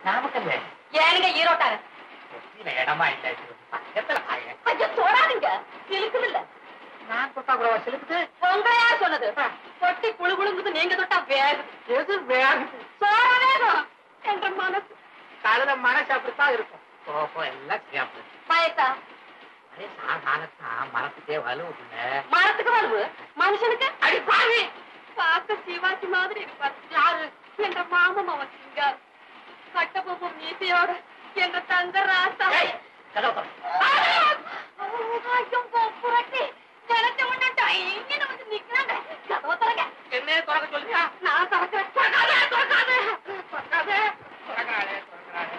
நாமக்கல்ல ஏனுங்க ஈரோட்டாரு கொச்சியில இடமா இல்ல இது பக்கத்துல பாருங்க. ஐயோ தொடாதீங்க சிலுக்குது இல்ல நான் தொட்டா கூட சிலுக்குது உங்களை யார் சொன்னது பொட்டி குழு குழுங்குது நீங்க தொட்டா வேகுது எது வேகுது சோற வேகம் என்ற மனசு கழுத மனசு அப்படித்தான் இருக்கும் கோபம் எல்லாம் சரியா போயிடும் பயத்தா அதே சாதாரணத்தான் மரத்துக்கே வலுவுல மரத்துக்கு வருவு மனுஷனுக்கு அடி பாவி பார்க்க சிவாஜி மாதிரி இருப்பார் யாரு என்ற மாமன் அவன் சிங்கார் கட்டபொம்மு மீசையோட என்ற தங்க ராசா ஏய், கதவை திற. ஐயோ புரட்டி நினைச்ச உடனே டைன்னு வந்து நிக்கிறாங்க கதவை திறங்க என்னைய திறக்க சொல்றியா நான் திறக்கிறேன் திறக்காதே, திறக்காதே, திறக்காதே, திறக்காதே, திறக்காதே.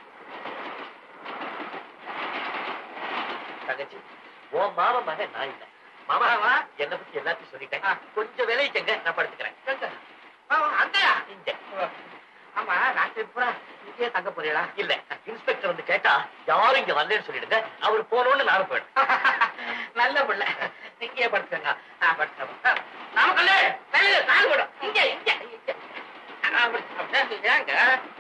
தங்கச்சி உன் மாமா மகன் நான் இல்ல மாமாவா என்னை பத்தி எல்லாத்தையும் சொல்லிட்டேன் கொஞ்சம் விளைவிக்கங்க நான் படுத்துக்கிறேன் எங்க? ஆ, அங்கயா இங்க ஆமா ராத்திரி பூரா இங்கேயே தங்க போறீங்களா இல்ல இன்ஸ்பெக்டர் வந்து கேட்டா யாரும் இங்க வரலன்னு சொல்லிடுங்க அவர் போனோன்னு நானும் போயிடும் நல்ல பிள்ளை இங்கேயே படுத்துங்க நான் படுத்துறேன் நமக்குள்ளே வெளியில கால் விடும் இங்க இங்க இங்க ஆ, படுத்துக்கிறேன். ஏங்க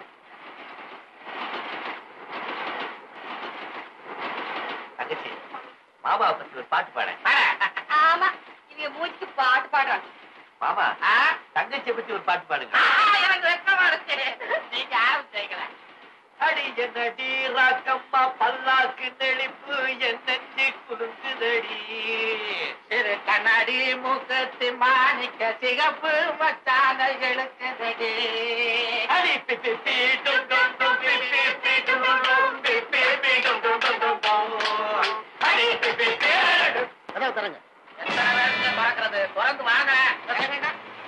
தங்கச்சி மாமாவை பத்தி ஒரு பாட்டு பாட ஆமா இவங்க மூச்சுக்கு பாட்டு பாடுறாங்க மாமா ஆ, தங்கச்சியை பத்தி ஒரு பாட்டு பாடுங்க ஆ, எனக்கு வெக்கமா இருக்கு நீங்க யாரும் செய்யல அடி என்னடி ராக்கம்மா பல்லாக்கு நெளிப்பு என் நெஞ்சு குலுங்குதடி சிறு கண்ணாடி மூக்கத்து மாணிக்க சிகப்பு மச்சான எழுக்குதடி அடி பி பி பி டும் டும் டும் பி பி பி டும் டும் டும் பி பி பி டும் டும் டும் டும் டும். அடி பி பி பி டும். கதவை தரங்க எத்தனை பேருக்கு பார்க்கறது திறந்து வாங்க திறங்க.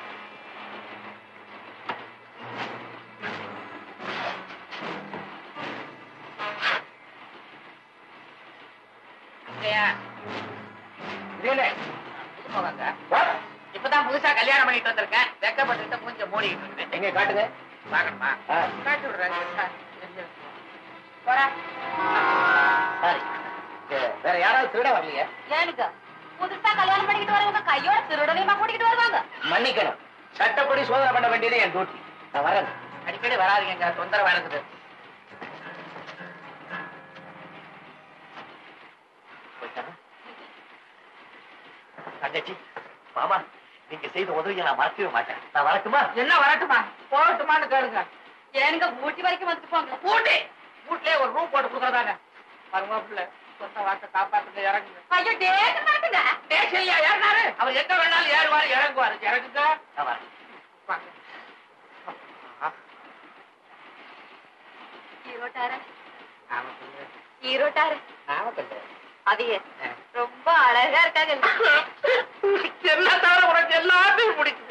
இங்கயா? இதுல, இது போகாங்க. இப்பதான் புதுசா கல்யாணம் பண்ணிட்டு வந்திருக்கேன் வெக்கப்பட்டு மூஞ்ச மூடிக்கிட்டு இருக்குது எங்க காட்டுங்க பாக்கணுமா ஆ. காட்டி விடுறேன் போறா சாரி வேற யாராவது திருட வரலையா ஏனுங்க புதுசா கல்யாணம் பண்ணிக்கிட்டு வரவங்க கையோட திருடனையுமா கூட்டிக்கிட்டு வருவாங்க மன்னிக்கணும் சட்டப்படி சோதனை பண்ண வேண்டியது என் டியூட்டி நான் வரேன் அடிக்கடி வராதீங்க தொந்தரவு இருக்குது போயிட்டாரா? தங்கச்சி மாமா நீங்க செய்த உதவியை நான் மறக்கவே மாட்டேன் நான் வரட்டுமா என்ன வரட்டுமா போகட்டுமான்னு கேளுங்க ஏனுங்க ஊட்டி வரைக்கும் வந்துட்டு போங்க ஊட்டி வீட்லயே ஒரு ரூம் போட்டு கொடுக்கறதாங்க மருமாப்புல சொந்த வார்த்தை காப்பாத்துங்க இறங்குங்க ஐயோ டேட்டு மாட்டுங்க ஸ்டேஷன்ல ஏறினாரு அவர் எங்க வேணாலும் ஏறுவாரு இறங்குவாரு இறங்குங்க நான் வரேன் வாங்க. ஈரோட்டாரு நாமக்கல்லு. ஈரோட்டாரு நாமக்கல்லு. அதையே ஆ. ரொம்ப அழகா இருக்காங்க என்ன தவிர உனக்கு எல்லாத்தையும் பிடிக்குது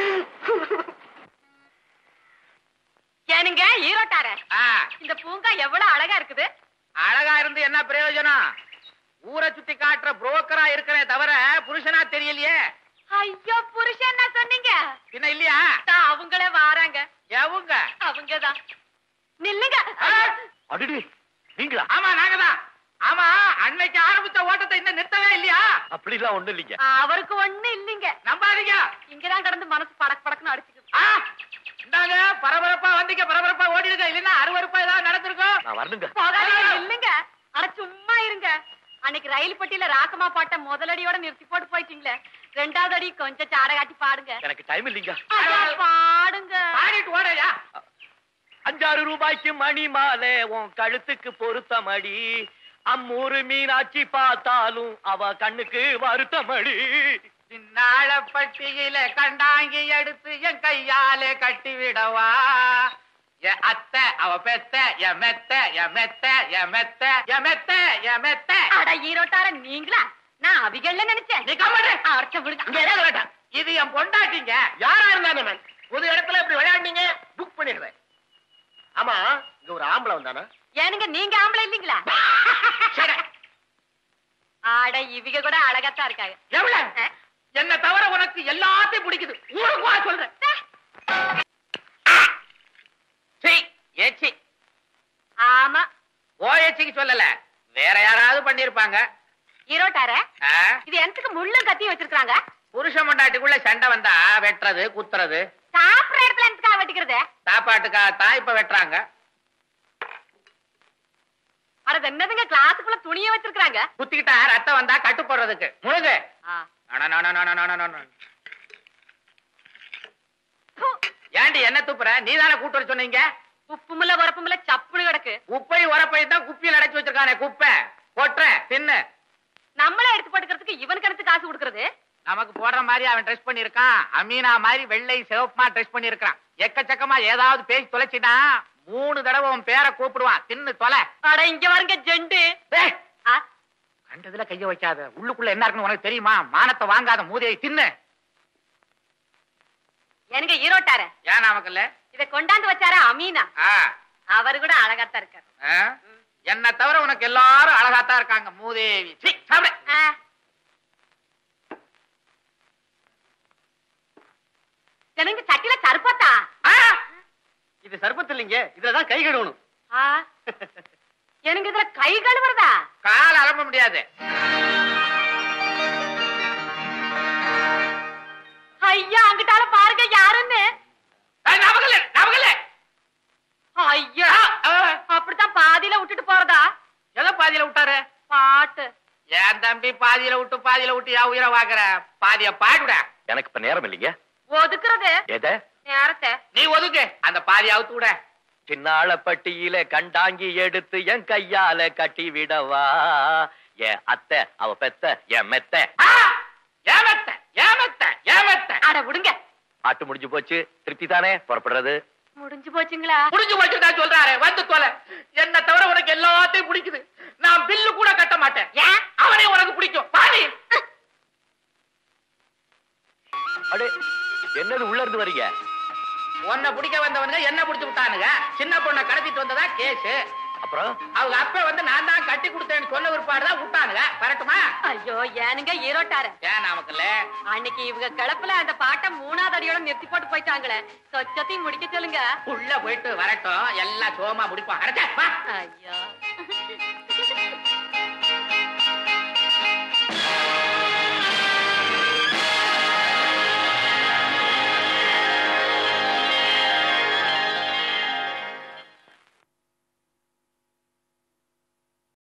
ஏனுங்க ஈரோட்டார ஆ, இந்த பூங்கா எவ்வளவு அழகா இருக்குது அழகா இருந்து என்ன பிரயோஜனம் ஊரை சுத்தி காட்டுற புரோக்கரா இருக்கிறே தவிர புருஷனா தெரியலையே ஐயோ புருஷன் என்ன சொன்னீங்க பின்ன இல்லையா தான் அவங்களே வாராங்க எவுங்க அவங்கதான் நில்லுங்க ஆ, அடிடி நீங்களா ஆமா நாங்கதான் ஆமா அன்னைக்கு ஆரம்பிச்ச ஓட்டத்தை இன்னும் நிறுத்தவே இல்லையா அப்படிலாம் ஒண்ணும் இல்லைங்க அவருக்கு ஒண்ணு இல்லைங்க நம்பாதீங்க இங்கதான் கடந்து மனசு படக்கு படக்குன்னு அடிச்சுக்குது ஆ, இந்தாங்க பரபரப்பா வந்தீங்க பரபரப்பா ஓடிடுங்க இல்லைன்னா அருவருப்பா ஏதாவது நடந்திருக்கும் நான் வரணுங்க போகாதீங்க இல்லைங்க அட சும்மா இருங்க அன்னைக்கு ரயில் பெட்டியில ராக்கமா பாட்ட முதலடியோட நிறுத்தி போட்டு போயிட்டீங்களே ரெண்டாவது அடி கொஞ்சம் சாட காட்டி பாடுங்க எனக்கு டைம் இல்லைங்க அட, பாடுங்க பாடிட்டு ஓடையா அஞ்சாறு ரூபாய்க்கு மணி மாலை உன் கழுத்துக்கு பொருத்த மடி அம்மூரு மீனாட்சி பார்த்தாலும் அவ கண்ணுக்கு வருத்த மடி பின்னால பட்டியில கண்டாங்கி எடுத்து என் கையாலே கட்டி விடவா என் அத்தை அவ பெத்த என் மெத்த என் மெத்த என் மெத்த என் மெத்த என் மெத்த அட ஈரோட்டார நீங்களா நான் அவிகள்ல நினைச்சேன் நீ கம்மாடு. அரைச்ச விடுங்க இங்க எதாவது வேண்டாம். இது என் பொண்டாட்டிங்க யாரா இருந்தானே நான் பொது இடத்துல இப்படி விளையாடுனீங்க புக் பண்ணிடுறேன் ஆமா இங்க ஒரு ஆம்பளை வந்தானா ஏனுங்க நீங்க ஆம்பளை இல்லீங்களா சரி. ஆட இவிக கூட அழகாத்தான் இருக்காங்க எவ்வளவு என்ன தவிர உனக்கு எல்லாத்தையும் பிடிக்குது ஊருக்கு வா சொல்றேன் சீ, ஏச்சி ஆமா ஓ ஏச்சிக்கு சொல்லல வேற யாராவது பண்ணிருப்பாங்க ஈரோட்டார ஆ? இது எனக்கு முள்ளும் கத்தியும் வச்சிருக்காங்க புருஷ மண்டாட்டிக்குள்ள சண்டை வந்தா வெட்டுறது குத்துறது சாப்பிடுற இடத்துல எனக்கு வெட்டிக்கிறது சாப்பாட்டுக்காக தான் இப்ப வெட்டுறாங்க அட இது என்னதுங்க கிளாஸுக்குள்ள துணியை வச்சிருக்காங்க குத்திக்கிட்டா ரத்தம் வந்தா கட்டு போடுறதுக்கு முழுகு அட, நட, நட, நட, நட, நட, நட. ஏண்டி என்ன துப்புற நீ தானே கூட்டு வர சொன்னீங்க உப்புமில்ல உரப்புமில்ல சப்புனு கிடக்கு குப்பை உரப்பை தான் குப்பியில் அடைச்சு வச்சிருக்கானே குப்பை கொட்டுறேன் தின்னு நம்மளே எடுத்து போட்டுக்கிறதுக்கு இவனுக்கு எடுத்து காசு கொடுக்கறது நமக்கு போடுற மாதிரி அவன் ட்ரெஸ் பண்ணிருக்கான் அமீனா மாதிரி வெள்ளை சிவப்புமா ட்ரெஸ் பண்ணிருக்கான் எக்கச்சக்கமா ஏதாவது பேசி தொலைச்சினா மூணு தடவை உன் பேரை கூப்பிடுவான் தின்னு தொலை அட இங்க வருங்க ஜெண்டு டேய், ஆ, கண்டதுல கைய வைக்காத உள்ளுக்குள்ள என்ன இருக்குன்னு உனக்கு தெரியுமா மானத்தை வாங்காத மூதையை தின்னு எனக்கு ஈரோட்டார ஏன் நமக்குல்ல இத கொண்டாந்து வச்சாரா அமீனா ஆ, அவரு கூட அழகாத்தான் இருக்காரு ஆ? என்னை தவிர உனக்கு எல்லாரும் அழகாத்தான் இருக்காங்க மூதேவி சீ, சாப்பிடு ஆ. எனக்கு சட்டில கருப்பத்தா ஆ, இது சர்பத்து இல்லைங்க இதுலதான் கை கழுவணும் ஆ. எனக்கு இதுல கை கழுவுறதா கால் அலம்ப முடியாது ஐயா அங்கிட்டால பாருங்க யாருன்னு ஏய், நமக்குல்ல நமக்குல்ல ஐயா அப்படித்தான் பாதியில விட்டுட்டு போறதா எதை பாதியில விட்டாரு பாட்டு ஏன் தம்பி பாதியில விட்டு பாதியில விட்டு யா உயிரை வாக்குற பாதிய பாடுடா எனக்கு இப்ப நேரம் இல்லைங்க ஒதுக்குறது எதை நேரத்தை நீ ஒதுக்கு அந்த பாதி அவுத்து விட சின்னாள பட்டியில கண்டாங்கி எடுத்து என் கையால கட்டி விடவா என் அத்தை அவ பெத்த என் மெத்த ஆ! ஏமத்த ஏமத்த ஏமத்த அட விடுங்க பாட்டு முடிஞ்சு போச்சு திருப்தி தானே புறப்படுறது முடிஞ்சு போச்சுங்களா முடிஞ்சு வச்சுதான் சொல்றாரு வந்து தொலை என்ன தவிர உனக்கு எல்லாத்தையும் பிடிக்குது நான் பில்லு கூட கட்ட மாட்டேன் ஏன் அவனே உனக்கு பிடிக்கும் பாடி அடே என்னது உள்ள இருந்து வரீங்க உன்னை பிடிக்க வந்தவனுங்க என்ன பிடிச்சு விட்டானுங்க சின்ன பொண்ணை கடத்திட்டு வந்ததா கேஸ் அப்புறம் அவங்க அப்பா வந்து நான் தான் கட்டி கொடுத்தேன்னு சொன்ன விற்பாடுதான் விட்டானுங்க வரட்டுமா ஐயோ ஏனுங்க ஈரோட்டாரு ஏன் நமக்குல்ல அன்னைக்கு இவங்க கிளப்புல அந்த பாட்டை மூணாவது அடியோட நிறுத்தி போட்டு போயிட்டாங்களே சொச்சத்தையும் முடிக்க சொல்லுங்க உள்ள போயிட்டு வரட்டும் எல்லாம் சோமா முடிப்பான் அடச்சே, வா ஐயோ